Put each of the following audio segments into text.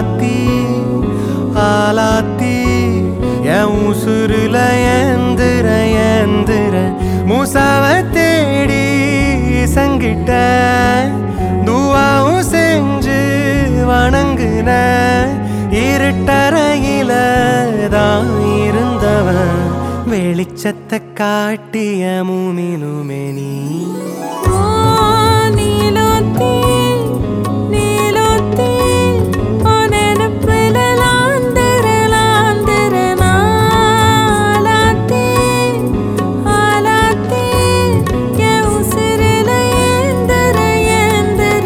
ஆலாத்தி ஆலாத்தி என் உசுருல ஏந்திர ஏந்திர மூசாவ தேடி சங்கிட்ட துவாவும் செஞ்சு வணங்குன இருட்டறையில தான் இருந்தவன் வெளிச்சத்தை காட்டிய மூமினுமே நீ ஓ நீலோத்தி நீலோத்தி ஓ நெனப்புல லாந்திர லாந்திர நாலாத்தி ஆலாத்தி என் உசிரில ஏந்திர ஏந்திர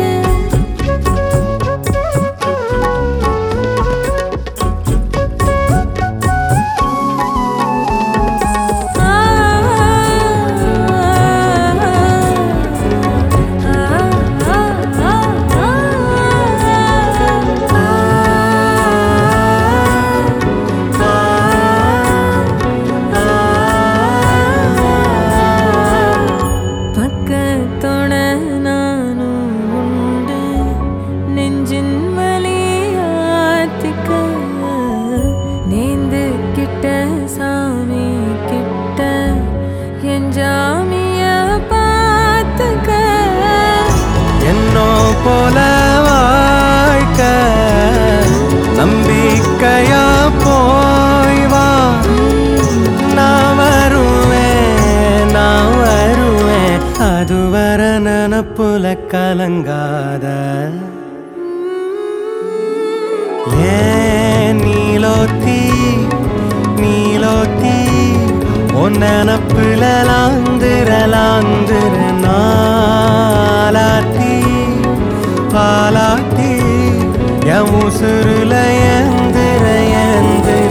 பக்கத்தோட நானும் உண்டு நெஞ்சின் வலியாத்திக்க நேந்து கிட்ட சாமி கிட்ட என் ஜாமிய பார்த்துக்க என்னோ போல வாழ்க்க நம்பிக்கையா போய் வா நான் வருவேன் நான் வருவேன் அதுவர நினப்புல கலங்காத ஏன் நீலோத்தி நீலோத்தி உன் நினப்புல லாந்திர லாந்திர நாலாத்தி பாலாத்தி என் உசுருல ஏந்திர ஏந்திர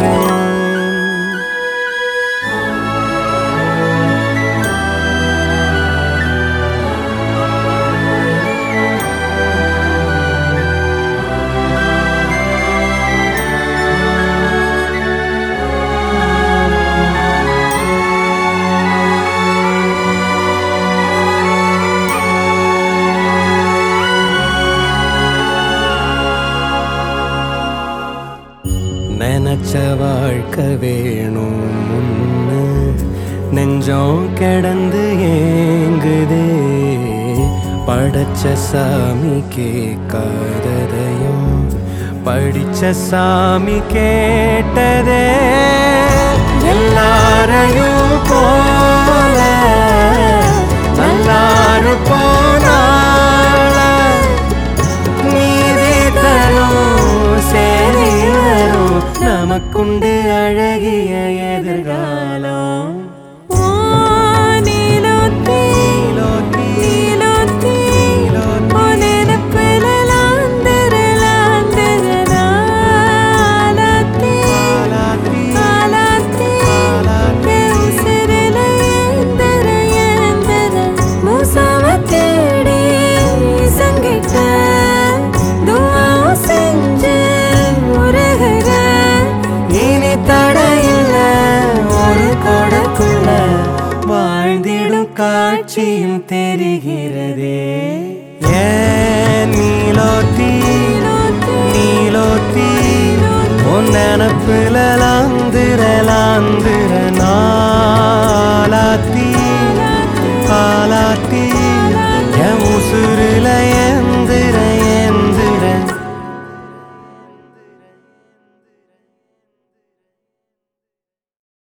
நினைச்ச வாழ்க்கை வேணும் முன்னு நெஞ்சம் கிடந்து ஏங்குதே படைச்ச சாமி கேட்காததையும் படிச்ச சாமி கேட்டதே எல்லாரையும் போல நல்லாரும் போனால நீதி தரும் சேரி வரும் நமக்குண்டு அழகிய எதிர்காலம் ஓ நீலோத்தி நீலோத்தி, நீலோத்தி நீலோத்தி. ஓ நெனப்புல லாந்திர லாந்திர நாலாத்தி ஆலாத்தி, ஆலாத்தி ஆலாத்தி. என் உசிரில ஏந்திர ஏந்திர மூசாவ தேடி சங்கிட்ட துவாவும் செஞ்சு உருகுற இனி தடையில்ல ஒரு கொடக்குள்ள வாழ்ந்திடும் காட்சியும் தெரிகிறதே ஏன் நீலோத்தி நீலோத்தி உன் நினப்புல லாந்திர லாந்திர நாலாத்தி ஆலாத்தி என் உசுறு